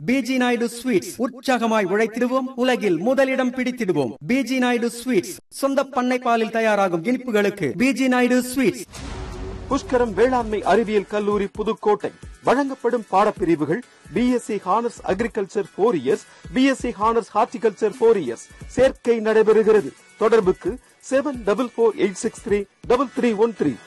PG Naidu sweets உற்சாகமாய் உழைத்திடுவோம் உலகில் முதலிடம் பிடித்திடுவோம் பிஜி நாயுடு ஸ்வீட்ஸ் சொந்த பண்ணை பாலில் தயாராகும் இனிப்புகளுக்கு பிஜி நாயுடு ஸ்வீட்ஸ் புஷ்கரம் வேளாண்மை அறிவியல் கல்லூரி புதுக்கோட்டை வழங்கப்படும் பாடப்பிரிவுகள் BSc honours agriculture four years BSc honours horticulture four years சேர்க்கை நடைபெறுகிறது தொடர்புக்கு seven double four eight six three double three one three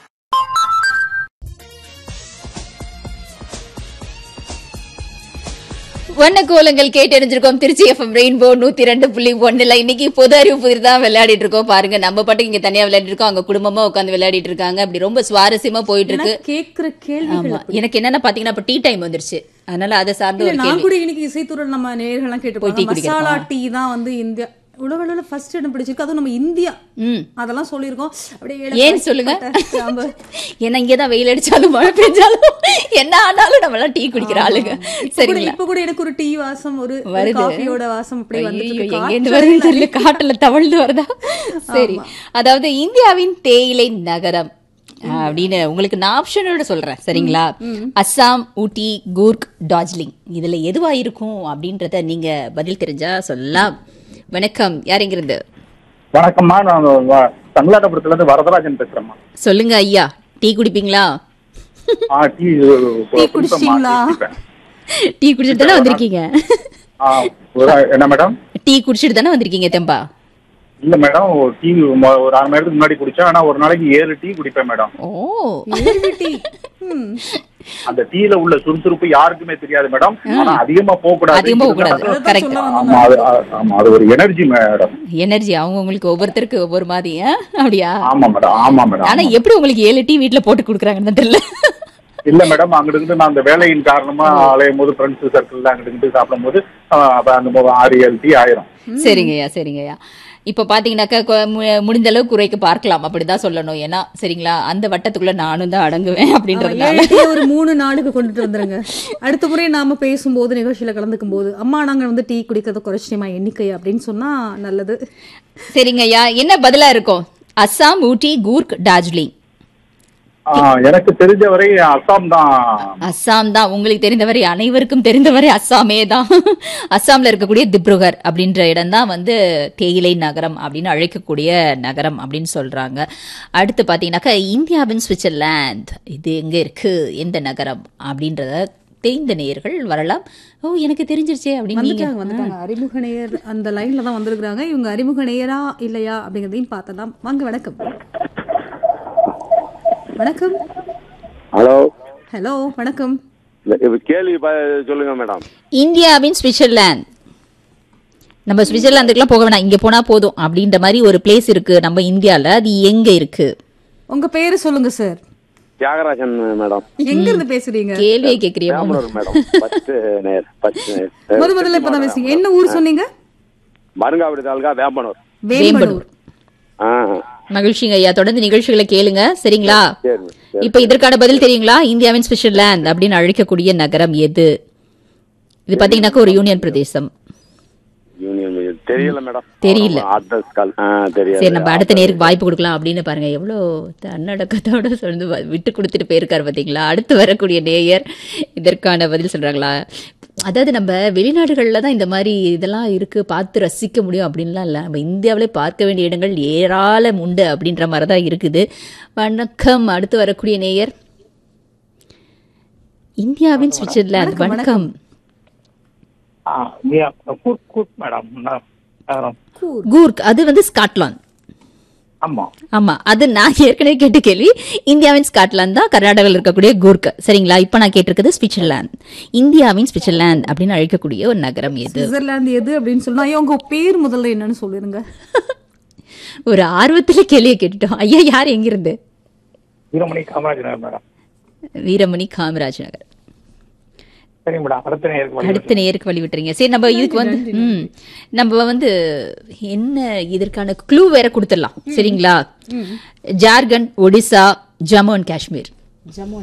வண்ண கோலங்கள் கேட்டறிஞ்சிருக்கோம் திருச்சி எஃப்எம் ரெயின்போ நூத்தி ரெண்டு புள்ளி ஒண்ணுல இன்னைக்கு பொது அறிவு புதிர் தான் விளையாடிட்டு இருக்கோம் பாருங்க நம்ம பாட்டுக்கு இங்க தனியா விளையாடிட்டு இருக்கோம் அங்க குடும்பமா உட்காந்து விளையாடிட்டு இருக்காங்க அப்படி ரொம்ப சுவாரஸ்யமா போயிட்டு இருக்கு கேக்குற கேள்விகள் ஆமா எனக்கு என்னன்னா பாத்தீங்கன்னா இப்ப டீ டைம் வந்துருச்சு அதனால அதை சார்ந்த இல்ல ஒரு நான் கேள்வி கூட இன்னைக்கு இசைத்துறையில் நம்ம நேயர்கள்லாம் போய் கேட்டு டீ குடிக்கிறோமா? மசாலா டீ தான் வந்து இந்தியா உலக அளவுல ஃபர்ஸ்ட் இடம் பிடிச்சிருக்கு அதுவும் நம்ம இந்தியா ம் அதெல்லாம் சொல்லியிருக்கோம் அப்படியே ஏன் ஏலக்காய், சொல்லுங்க பட்டை, கிராம்பு. ஏன்னா இங்கதான் வெயில் அடிச்சாலும் மழை பெஞ்சாலும் என்ன ஆனாலும் நம்ம எல்லாம் டீ குடிக்கிற ஆளுங்க இப்ப கூட- சரிங்களா இப்ப கூட எனக்கு ஒரு டீ வாசம் ஒரு ஒரு வருது. காஃபியோட வாசம் அப்படியே வந்துட்டு ஐயோ, இருக்கு. எங்க இருந்து காற்று வருதுன்னு தெரியல காட்டுல தவழ்ந்து வருதா சரி அதாவது இந்தியாவின் தேயிலை நகரம் ஆஹ், அப்படின்னு உங்களுக்கு நான் ஆப்ஷனோட சொல்றேன் சரிங்களா அஸ்ஸாம் ஊட்டி கூர்க் டார்ஜிலிங் இதுல எதுவா இருக்கும் அப்படின்றத நீங்க பதில் தெரிஞ்சா சொல்லலாம் வணக்கம் யார் இங்கிருந்து வணக்கம்மா நான் வ- தங்களாட்டபுரத்துல இருந்து வரதராஜன் பேசுறேம்மா சொல்லுங்க ஐயா டீ குடிப்பீங்களா ஆ டீ டீ குடிச்சிட்டீங்களா? டீ குடிச்சிட்டு தானே வந்திருக்கீங்க ஆ ஒரு- என்ன மேடம் டீ குடிச்சிட்டு தானே வந்திருக்கீங்க தெம்பா இல்ல மேடம் ஒரு டீ மொ- ஒரு அரை மணி நேரத்துக்கு முன்னாடி குடிச்சேன் ஆனா ஒரு நாளைக்கு ஏழு டீ குடிப்பேன் மேடம் ஓ ஏழு டீ ம். அந்த டீல உள்ள சுறுசுறுப்பு யாருக்குமே தெரியாது மேடம் ஆனா அதிகமா போக கூடாது அதிகமா போகக்கூடாது அதான் கரெக்ட் சொல்ல ஆமா அது அ- ஆமா அது ஒரு எனர்ஜி மேடம் எனர்ஜி அவங்க உங்களுக்கு ஒவ்வொருத்தருக்கு ஒவ்வொரு மாதிரி ஆ? அப்படியா ஆமா மேடம் ஆமா மேடம் ஆனா எப்படி உங்களுக்கு ஏழு டீ வீட்ல போட்டு குடுக்குறாங்கன்னு தெரியல இல்ல மேடம் அங்கிட்டு இருந்து நான் அந்த வேலையின் காரணமா அலையும் போது ஃப்ரெண்ட்ஸ் சர்க்கிள்ல அங்கிட்டு இருந்து சாப்பிடும் போது அப்ப அந்த மொ- ஆறு ஏழு டீ ஆயிரும் சரிங்கய்யா சரிங்கய்யா இப்ப பாத்தீங்கன்னாக்கா கொ- மு- முடிந்த அளவு குறைக்க பார்க்கலாம் அப்படிதான் சொல்லணும் ஏன்னா சரிங்களா அந்த வட்டத்துக்குள்ள நானும் தான் அடங்குவேன் ஆமா, அப்படின்றதுனால ஏழு டீ ஒரு மூணு நாளுக்கு கொண்டுட்டு வந்துருங்க அடுத்த முறை நாம பேசும்போது நிகழ்ச்சியில கலந்துக்கும் போது அம்மா நாங்க வந்து டீ குடிக்கிறத குறைச்சிட்டேமா எண்ணிக்கை அப்படின்னு சொன்னா நல்லது சரிங்கய்யா என்ன பதிலா இருக்கும் அஸ்ஸாம் ஊட்டி கூர்க் டார்ஜிலிங் ஆ, எனக்கு தெரிஞ்சவரை அசாம் தான் அஸ்ஸாம் தான் உங்களுக்கு தெரிந்தவரை அனைவருக்கும் தெரிந்தவரை அஸ்ஸாமே தான் அஸ்ஸாம்ல இருக்கக்கூடிய திப்ருகர் அப்படின்ற இடம் தான் வந்து தேயிலை நகரம் அப்படின்னு அழைக்கக்கூடிய நகரம் அப்படின்னு சொல்றாங்க அடுத்து பாத்தீங்கன்னாக்கா இந்தியாவின் சுவிட்சர்லாந்து இது எங்க இருக்கு எந்த நகரம் அப்படின்றத தெரிந்த நேயர்கள் வரலாம் ஓ எனக்கு தெரிஞ்சிருச்சே அப்படின்னு நீங்க வந்துட்டாங்க வந்துட்டாங்க அறிமுக நேயர் அந்த லைன்ல தான் வந்திருக்காங்க இவங்க அறிமுக நேயரா இல்லையா அப்படிங்கறதையும் பார்த்தலாம் வாங்க வணக்கம் வணக்கம் ஹலோ ஹலோ வணக்கம் இப்ப கேள்வி ப- சொல்லுங்க மேடம் இந்தியாவின் சுவிட்சர்லாந்து நம்ம சுவிட்சர்லாந்துக்குலாம் போக வேணாம் இங்க போனா போதும் அப்படின்ற மாதிரி ஒரு பிளேஸ் இருக்கு நம்ம இந்தியால அது எங்க இருக்கு உங்க பேரு சொல்லுங்க சார் தியாகராஜன் மேடம் எங்க இருந்து பேசுறீங்க கேள்வியை கேக்குறியா வேம்பலூர் மேடம் பத்து நேர் பத்து நேர். முத முதல்ல இப்பதான் பேசுறீங்க என்ன ஊர் சொன்னீங்க மருங்காவடி தாலுகா வேம்பனூர் வேம்பனூர் ஆ மகிழ்ச்சிங்க ஐயா தொடர்ந்து நிகழ்ச்சிகளை கேளுங்க சரிங்களா சரி சரி. இப்ப இதற்கான பதில் தெரியுங்களா இந்தியாவின் சுவிட்சர்லாந்து அப்படின்னு அழைக்கக்கூடிய நகரம் எது இது பாத்தீங்கன்னாக்கா ஒரு யூனியன் பிரதேசம் யூனியன் பட்ஜெட். தெரியல மேடம் தெரியல. அட்ரஸ் கால் ஆ தெரியாது சரி நம்ம அடுத்த நேருக்கு வாய்ப்பு கொடுக்கலாம் அப்படின்னு பாருங்க எவ்வளவு தன்னடக்கத்தோட சொல்லி வ- விட்டு கொடுத்துட்டு போயிருக்காரு பாத்தீங்களா அடுத்து வரக்கூடிய நேயர் இதற்கான பதில் சொல்றாங்களா அதாவது நம்ம வெளிநாடுகளில் தான் இந்த மாதிரி இதெல்லாம் இருக்கு பார்த்து ரசிக்க முடியும் அப்படின்லாம் இல்லை நம்ம இந்தியாவிலே பார்க்க வேண்டிய இடங்கள் ஏராளம் உண்டு அப்படின்ற மாதிரி தான் இருக்குது வணக்கம் அடுத்து வரக்கூடிய நேயர் இந்தியாவின் சுவிட்சர்லாந்து வணக்கம் கூட் கூட் மேடம் நான், ஆ, கூர்க் அது வந்து ஸ்காட்லாந்து ஆமா ஆமா அது நான் ஏற்கனவே கேட்ட கேள்வி இந்தியாவின் ஸ்காட்லாந்து தான் கர்நாடகாவில் இருக்கக்கூடிய கூர்க் சரிங்களா இப்ப நான் கேட்டிருக்கிறது சுவிட்சர்லாந்து இந்தியாவின் சுவிட்சர்லாந்து அப்படின்னு அழைக்கக்கூடிய ஒரு நகரம் எது சுவிட்சர்லாந்து எது அப்படின்னு சொன்னா ஐயா உங்க பேர் முதல்ல என்னன்னு சொல்லிருங்க ஒரு ஆர்வத்துல கேள்வியை கேட்டுட்டோம் ஐயா யார் எங்கிருந்து வீரமணி காமராஜ் நகர் மேடம் வீரமணி காமராஜ் நகர் சரி மேடம் அடுத்த நேருக்கு அடுத்த நேருக்கு வழி விட்டுறீங்க சரி நம்ம இதுக்கு வந்து ம் நம்ம வந்து என்ன இதற்கான க்ளூ வேற கொடுத்துடலாம் சரிங்களா ஜார்க்கண்ட் ஒடிசா ஜம்மு அண்ட் காஷ்மீர் ஜம்மு